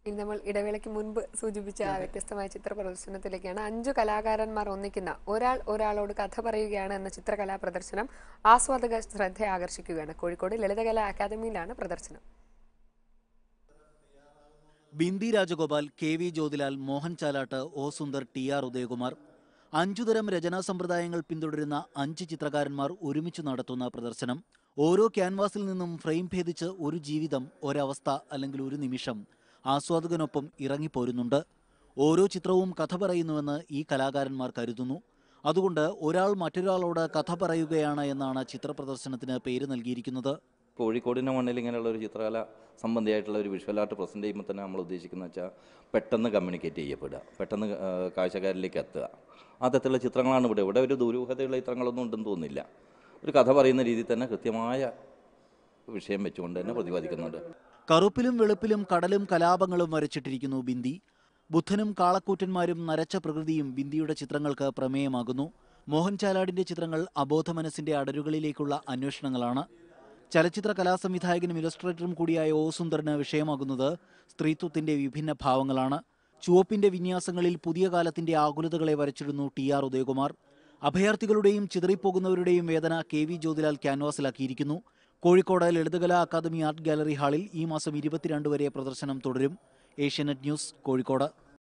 ഇനി നമ്മൾ ഇടവേളയ്ക്ക് മുൻപ് സൂചിപ്പിച്ച ആ വ്യത്യസ്തമായ ചിത്ര പ്രദർശനത്തിലേക്കാണ് അഞ്ചു കലാകാരന്മാർ ഒന്നിക്കുന്ന ഒരാൾ ഒരാളോട് കഥ പറയുകയാണ് എന്ന ചിത്രകലാ പ്രദർശനം ആസ്വാദക ശ്രദ്ധ ആകർഷിക്കുകയാണ് കോഴിക്കോട് ലളിതകലാ അക്കാദമിയിലാണ് പ്രദർശനം Bindi Rajagopal K V Jyothilal Mohan Chalatt O Sundar T R Udayakumar അഞ്ചുതരം രചനാ സമ്പ്രദായങ്ങൾ പിന്തുടരുന്ന അഞ്ച് ചിത്രകാരന്മാർ ഒരുമിച്ച് നടത്തുന്ന പ്രദർശനം ഓരോ ക്യാൻവാസിൽ നിന്നും ഫ്രെയിം ഭേദിച്ച് ഒരു ജീവിതം ഒരവസ്ഥ അല്ലെങ്കിൽ ഒരു നിമിഷം ആസ്വാദകനൊപ്പം ഇറങ്ങിപ്പോരുന്നുണ്ട് ഓരോ ചിത്രവും കഥ പറയുന്നുവെന്ന് ഈ കലാകാരന്മാർ കരുതുന്നു അതുകൊണ്ട് ഒരാൾ മറ്റൊരാളോട് കഥ പറയുകയാണ് എന്നാണ് ചിത്ര പ്രദർശനത്തിന് പേര് നൽകിയിരിക്കുന്നത് കോഴിക്കോടിൻ്റെ മണ്ണിൽ ഇങ്ങനെയുള്ള ഒരു ചിത്രകല സംബന്ധിയായിട്ടുള്ള ഒരു വിഷ്വൽ ആർട്ട് പ്രസൻറ്റ് ചെയ്യുമ്പോൾ തന്നെ നമ്മൾ ഉദ്ദേശിക്കുന്നത് വെച്ചാൽ പെട്ടെന്ന് കമ്മ്യൂണിക്കേറ്റ് ചെയ്യപ്പെടുക പെട്ടെന്ന് ആ, കാഴ്ചക്കാരിലേക്ക് എത്തുക ആ തരത്തിലുള്ള ചിത്രങ്ങളാണ് ഇവിടെ ഇവിടെ ഒരു ദുരൂഹതയുള്ള ചിത്രങ്ങളൊന്നും ഉണ്ടെന്ന് തോന്നുന്നില്ല ഒരു കഥ പറയുന്ന രീതിയിൽ തന്നെ കൃത്യമായ വിഷയം വെച്ചുകൊണ്ട് തന്നെ പ്രതിപാദിക്കുന്നുണ്ട് കറുപ്പിലും വെളുപ്പിലും കടലും കലാപങ്ങളും വരച്ചിട്ടിരിക്കുന്നു ബിന്ദി ബുദ്ധനും കാളക്കൂറ്റന്മാരും നരച്ച പ്രകൃതിയും ബിന്ദിയുടെ ചിത്രങ്ങൾക്ക് പ്രമേയമാകുന്നു മോഹൻ ചാലാടിന്റെ ചിത്രങ്ങൾ അബോധ മനസ്സിന്റെ അടരുകളിലേക്കുള്ള അന്വേഷണങ്ങളാണ് ചലച്ചിത്ര കലാസംവിധായകനും ഇലസ്ട്രേറ്ററും കൂടിയായ ഓ സുന്ദറിന് വിഷയമാകുന്നത് സ്ത്രീത്വത്തിന്റെ വിഭിന്ന ഭാവങ്ങളാണ് ചുവപ്പിന്റെ വിന്യാസങ്ങളിൽ പുതിയ കാലത്തിന്റെ ആകുലതകളെ വരച്ചിടുന്നു ടി ആർ ഉദയകുമാർ അഭയാർത്ഥികളുടെയും ചിതറിപ്പോകുന്നവരുടെയും വേദന കെ വി ജ്യോതിലാൽ ക്യാൻവാസിലാക്കിയിരിക്കുന്നു Kozhikode Lalithakala academy art gallery ഹാളിൽ ഈ മാസം ഇരുപത്തിരണ്ട് വരെ പ്രദർശനം തുടരും ഏഷ്യാനെറ്റ് ന്യൂസ് കോഴിക്കോട്